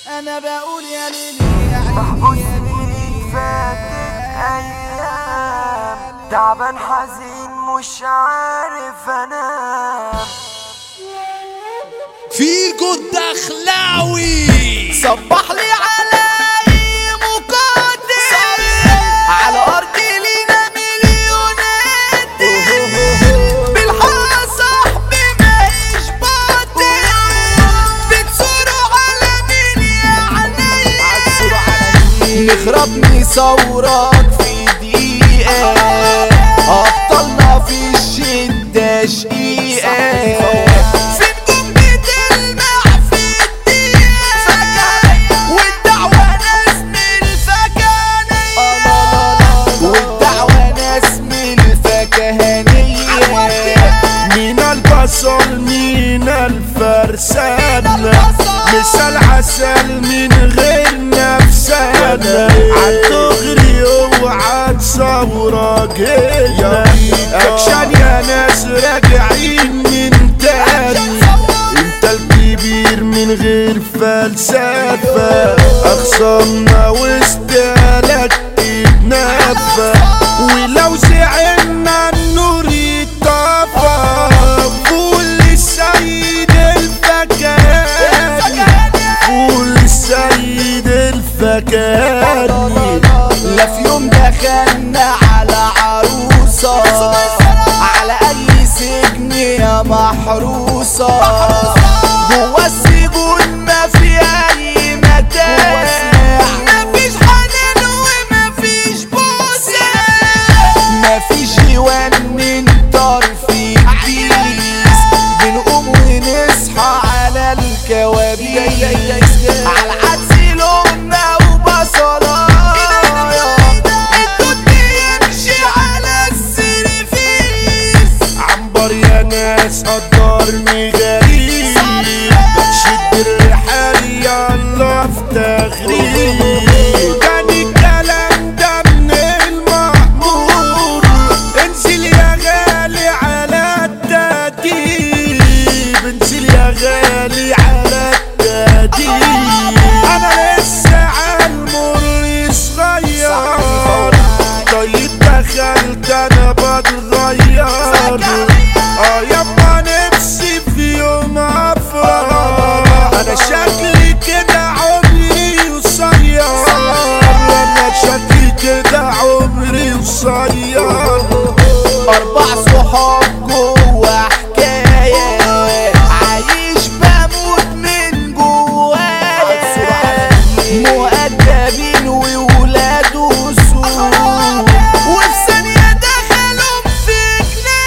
انا بقول يا ليلي يا عيني محبوس يا سنين ليلي فاتت ايام تعبان حزين مش عارف انام فيجو الدخلاوي صبح لي على أي مقدم على أرض لينا مليونات بالحق صاحبي ماهيش باطل بتصوروا على مين يا عيني نخرب نصورك في دقيقة أبطالنا في الشدة شقيقة في نجوم بتلمع في الدقيقة والدعوة ناس من الفكهانية والدعوة ناس من الفكهانية مين البصل مين الفرسان مثال عسل من غير نفسان عالدغري اوعى تصورك هنا اكشن يا ناس راجعين من تاني انت الكبير من غير فلسفة اخصامنا واستهلك تتنفى ولو زعلنا النور يطفى قول السيد الفكاني قول السيد الفكاني لا في يوم دخلنا على عروسة على أي سجن يا محروسة جوا السجون ما في أي متاع مفيش حنان ومفيش بوسة مفيش جوان من طرف الكيس بنقوم ونصحى على الكوابيس على العدس لقمة وبصلايا الدود بيمشي على السرفيس عنبر يا ناس قدرني غريب شد الرحال يلا في تغريب كان الكلام ده من المأمور انزل يا غالي على التأديب انزل يا غالي على التأديب انا لسه عالمر صغير طيب دخلت انا بتغير اه يما نفسي في يوم افرح انا شكلي كده عمري قصير انا شكلي كده عمري قصير أربع صحاب جوا حكاية عايش بموت من جوايا مؤدبين وولاد وسوق وفي ثانية دخلوا في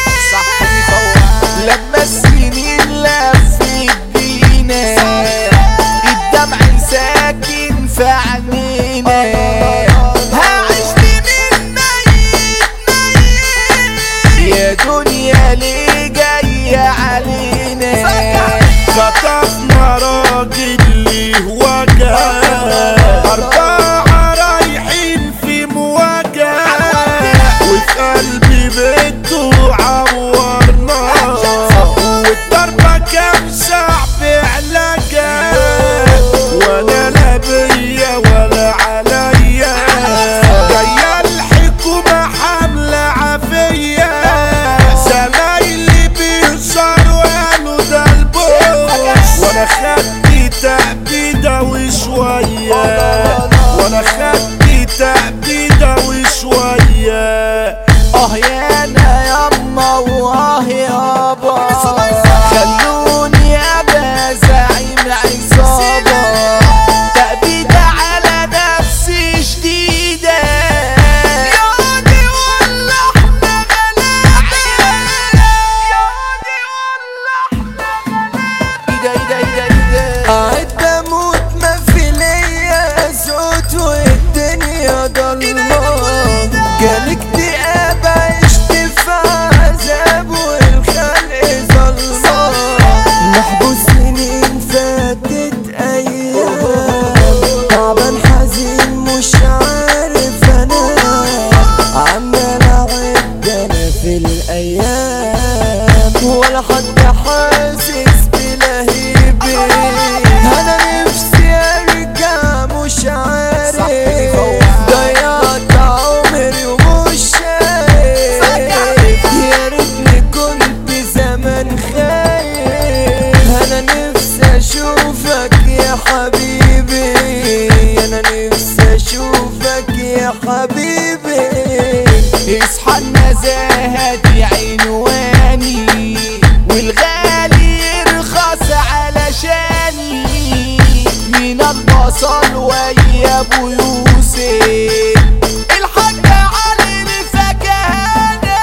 جنان لما السنين لفت بينا الدمع ساكن في عينينا هعيش من ميت ميت يا دنيا ليه جاية علينا خطفنا راجل ليه وجه أربعة رايحين في مواجهة وفي قلبي بيته عورنا والضربة كان صعب علاجها ولا لا بيا ولا حبيبي انا نفسي اشوفك يا حبيبي اصحى النزاهة دي عنواني والغالي يرخص علشاني من البصل ويا ابو يوسف الحاج علي الفكهاني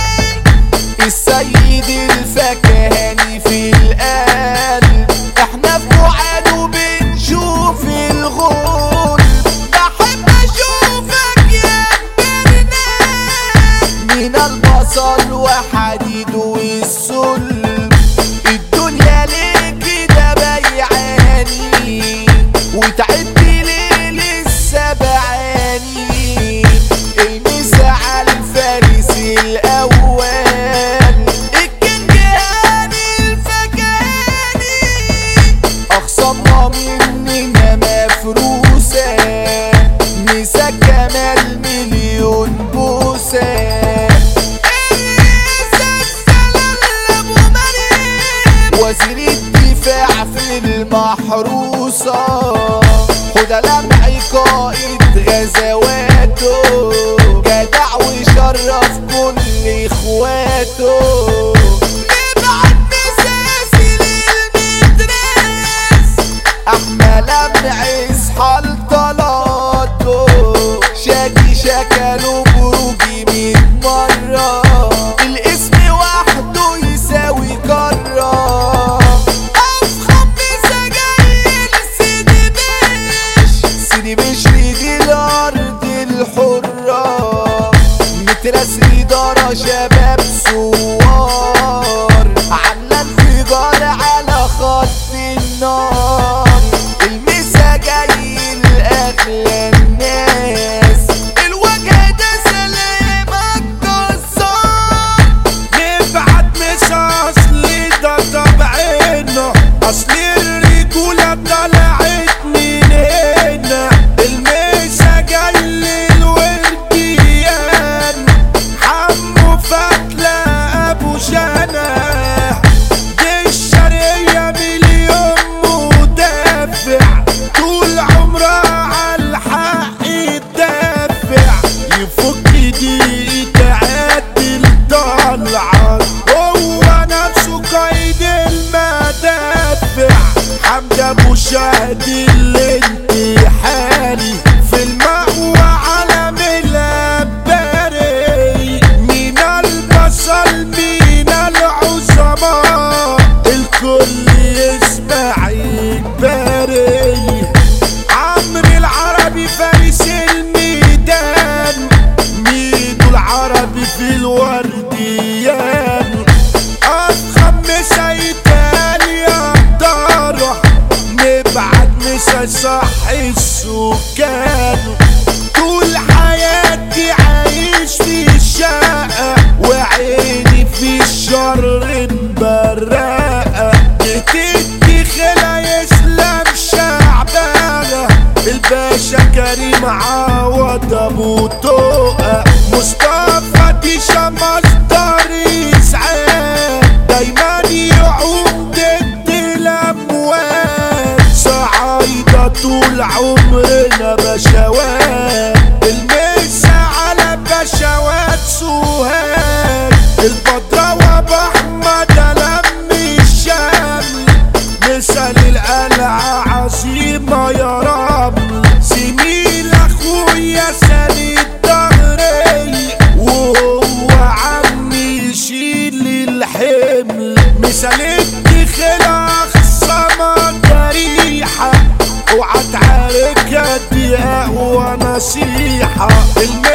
السيد الفكهاني في القلب احنا في بعاد وبنشوف الغول بحب اشوفك يا كبرنا من البصل وحديد والسلم الدنيا ليه كده بيعاني وتعبت ليه لسه بعاني المسا على الفارس الاول الكينج هاني الفكاني اخصمنا مننا مفروسه مسا كمال مليون بوسه وزير الدفاع في المحروسة خد لمعي قائد غزواته جدع وشرف كل اخواته نبعت مساسي للمدرس احنا لمعي اصحى لطلاته شادي شكله بروجي ميت مرة الاسم وحده يساوي كرة افخم بسجاير سيدي بيش سيدي بيش دي الارض الحرة مترس إدارة شباب سوار عاملة انفجار على خط النار المسا جاي لأغلى الناس الوجه ده سلامك جزار نبعت مش اصلي ده طبعنا اصل الرجولة طلعت من هنا المسا جاي للورديان حمو فتلة ابو جناح دي الشرقية مليون مدافع طول عمرها على الحق تدافع يفك دي تعدل طلعت هو نفسه قايد المدافع حمد ابو شهد الانتحاري في المأوى علم الاباري من البصل من العظماء الكل يسمع يكبري عمرو العربي فارس الميدان ميدو العربي في الورديان أضخم مسا يتقال يا دارة نبعت مسا صح السكان طول حياتي عايش في الشقة وعيني في الشر مبرقة بتدي خلا يسلم شعبانة الباشا كريم عوض ابو طوقة مصطفى ديشا مصدر اسعاد دايما يعوم ضد الاموال صعايدة طول عمرنا بشوات المسا على بشوات سوهاج البدرة وابو احمد لم الشمل مثل القلعة عظيمة يا رمل زميل اخويا سند ظهري وهو عمي يشيل الحمل مثل الدخل اخصم جريحة اوعى تعارك دي اقوى نصيحة الم